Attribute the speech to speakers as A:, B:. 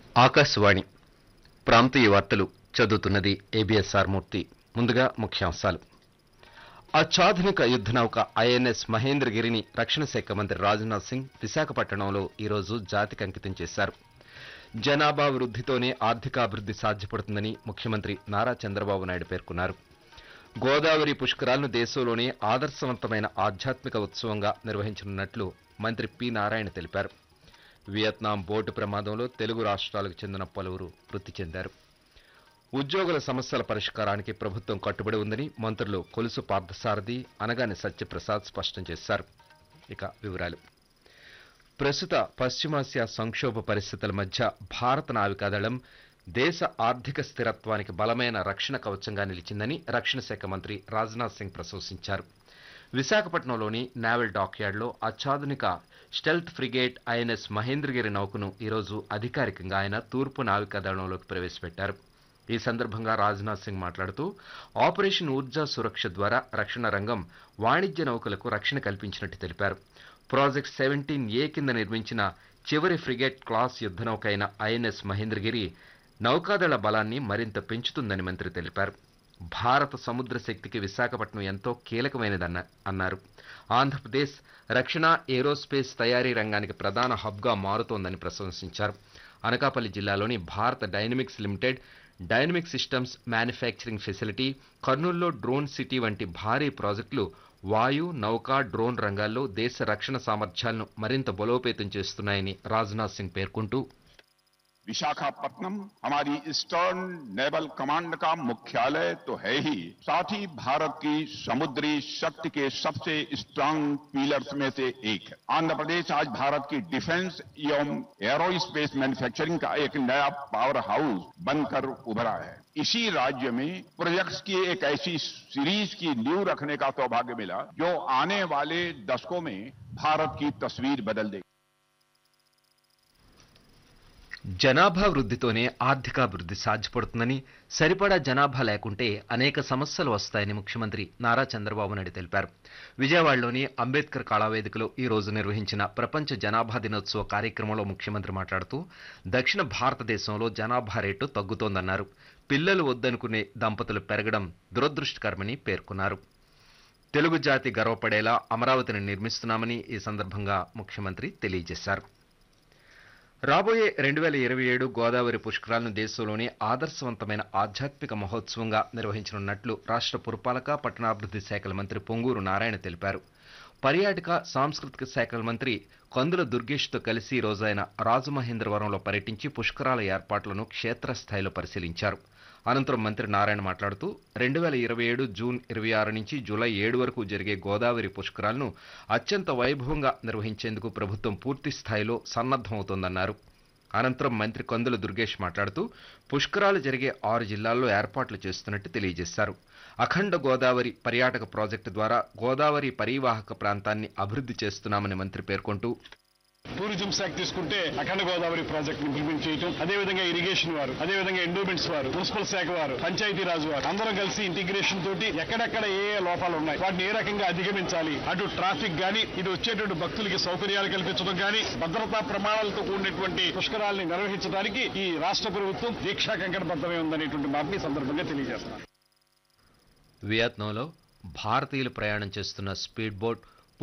A: ఆకాశవాణి ప్రాంతీయ వార్తలు చదువుతున్నది ఏబిఎస్ఆర్ మూర్తి ముందుగా ముఖ్యాంశాలు అత్యాధునిక యుద్ధ నౌక ఐఎన్ఎస్ మహేంద్రగిరిని రక్షణ శాఖ మంత్రి రాజ్నాథ్ సింగ్ విశాఖపట్నంలో ఈరోజు జాతికి అంకితం చేశారు జనాభా వృద్ధితోనే ఆర్థికాభివృద్ధి సాధ్యపడుతుందని ముఖ్యమంత్రి నారా చంద్రబాబు నాయుడు పేర్కొన్నారు గోదావరి పుష్కరాలను దేశంలోనే ఆదర్శవంతమైన ఆధ్యాత్మిక ఉత్సవంగా నిర్వహించనున్నట్లు మంత్రి పి నారాయణ తెలిపారు వియత్నాం బోటు ప్రమాదంలో తెలుగు రాష్ట్రాలకు చెందిన పలువురు మృతి చెందారు ఉద్యోగుల సమస్యల పరిష్కారానికి ప్రభుత్వం కట్టుబడి ఉందని మంత్రులు కొలుసు పార్థసారథి అనగాని సత్యప్రసాద్ స్పష్టం చేశారు ఇక వివరాలు ప్రస్తుత పశ్చిమాసియా సంక్షోభ పరిస్థితుల మధ్య భారత నావికాదళం దేశ ఆర్థిక స్థిరత్వానికి బలమైన రక్షణ కవచంగా నిలిచిందని రక్షణ శాఖ మంత్రి రాజ్నాథ్ సింగ్ ప్రశంసించారు విశాఖపట్నంలోని నావల్ డాక్యార్డ్లో అత్యాధునిక స్టెల్త్ ఫ్రిగేట్ ఐఎన్ఎస్ మహేంద్రగిరి నౌకను ఈరోజు అధికారికంగా ఆయన తూర్పు నావికాదళంలోకి ప్రవేశపెట్టారు ఈ సందర్భంగా రాజ్నాథ్ సింగ్ మాట్లాడుతూ ఆపరేషన్ ఊర్జా సురక్ష ద్వారా రక్షణ రంగం వాణిజ్య నౌకలకు రక్షణ కల్పించినట్టు తెలిపారు ప్రాజెక్ట్ సెవెంటీన్ ఏ కింద నిర్మించిన చివరి ఫ్రిగేట్ క్లాస్ యుద్ధ నౌక అయిన ఐఎన్ఎస్ మహేంద్రగిరి నౌకాదళ బలాన్ని మరింత పెంచుతుందని మంత్రి తెలిపారు భారత సముద్ర శక్తికి విశాఖపట్నం ఎంతో కీలకమైనదన్న అన్నారు ఆంధ్రప్రదేశ్ రక్షణ ఏరోస్పేస్ తయారీ రంగానికి ప్రధాన హబ్గా మారుతోందని ప్రశంసించారు అనకాపల్లి జిల్లాలోని Bharat dynamics limited dynamic systems manufacturing facility కర్నూల్లో డ్రోన్ సిటీ వంటి భారీ ప్రాజెక్టులు వాయు నౌక డ్రోన్ రంగాల్లో దేశ రక్షణ సామర్థ్యాలను మరింత బలోపేతం చేస్తున్నాయని రాజ్నాథ్ సింగ్ పేర్కొంటూ
B: विशाखापट्टनम हमारी ईस्टर्न नेवल कमांड का मुख्यालय तो है ही साथ ही भारत की समुद्री शक्ति के सबसे स्ट्रांग पिलर्स में से एक है आंध्र प्रदेश आज भारत की डिफेंस एवं एरोस्पेस मैन्युफैक्चरिंग का एक नया पावर हाउस बनकर उभरा है इसी राज्य में प्रोजेक्ट्स की एक ऐसी सीरीज की नींव रखने का सौभाग्य मिला जो आने वाले दशकों में भारत की तस्वीर बदल देगी
A: జనాభా వృద్ధితోనే ఆర్థికాభివృద్ధి సాధ్యపడుతుందని సరిపడా జనాభా లేకుంటే అనేక సమస్యలు వస్తాయని ముఖ్యమంత్రి నారా చంద్రబాబు నాయుడు తెలిపారు విజయవాడలోని అంబేద్కర్ కళావేదికలో ఈ రోజు నిర్వహించిన ప్రపంచ జనాభా దినోత్సవ కార్యక్రమంలో ముఖ్యమంత్రి మాట్లాడుతూ దక్షిణ భారతదేశంలో జనాభా రేటు తగ్గుతోందన్నారు పిల్లలు వద్దనుకునే దంపతులు పెరగడం దురదృష్టకరమని పేర్కొన్నారు తెలుగు జాతి గర్వపడేలా అమరావతిని నిర్మిస్తున్నామని ఈ సందర్భంగా ముఖ్యమంత్రి తెలియజేశారు రాబోయే రెండు వేల ఇరవై ఏడు గోదావరి పుష్కరాలను దేశంలోనే ఆదర్శవంతమైన ఆధ్యాత్మిక మహోత్సవంగా నిర్వహించనున్నట్లు రాష్ట్ర పురపాలక పట్టణాభివృద్ధి శాఖల మంత్రి పొంగూరు నారాయణ తెలిపారు పర్యాటక సాంస్కృతిక శాఖల మంత్రి కందుల దుర్గేష్తో కలిసి ఈ రోజు ఆయన రాజమహేంద్రవరంలో పర్యటించి పుష్కరాల ఏర్పాట్లను క్షేత్రస్థాయిలో పరిశీలించారు అనంతరం మంత్రి నారాయణ మాట్లాడుతూ రెండు వేల ఇరవై ఏడు జూన్ ఇరవై ఆరు నుంచి జూలై ఏడు వరకు జరిగే గోదావరి పుష్కరాలను అత్యంత వైభవంగా నిర్వహించేందుకు ప్రభుత్వం పూర్తి స్థాయిలో సన్నద్దమవుతోందన్నారు అనంతరం మంత్రి కందుల దుర్గేష్ మాట్లాడుతూ పుష్కరాలు జరిగే ఆరు జిల్లాల్లో ఏర్పాట్లు చేస్తున్నట్టు తెలియజేశారు అఖండ గోదావరి పర్యాటక ప్రాజెక్టు ద్వారా గోదావరి పరివాహక ప్రాంతాన్ని అభివృద్ధి చేస్తున్నామని మంత్రి పేర్కొంటూ
C: టూరిజం శాఖ తీసుకుంటే అఖండ గోదావరి ప్రాజెక్ట్ ఇంప్లిమెంట్ చేయటం అదేవిధంగా ఇరిగేషన్ వారు అదేవిధంగా ఎండోమెంట్స్ వారు మున్సిపల్ శాఖ వారు పంచాయతీ రాజు వారు అందరం కలిసి ఇంటిగ్రేషన్ తోటి ఎక్కడెక్కడ ఏ ఏ లోపాలు ఉన్నాయి వాటిని ఏ రకంగా అధిగమించాలి అటు ట్రాఫిక్ గాని ఇటు వచ్చేటువంటి భక్తులకి సౌకర్యాలు కల్పించడం గాని భద్రతా ప్రమాణాలతో కూడినటువంటి పుష్కరాల్ని నిర్వహించడానికి ఈ రాష్ట్ర ప్రభుత్వం దీక్షా కంకణబద్ధమై ఉందనేటువంటి మాటని ఈ సందర్భంగా తెలియజేస్తున్నాను
A: వియత్నాంలో భారతీయులు ప్రయాణం చేస్తున్న స్పీడ్ బోట్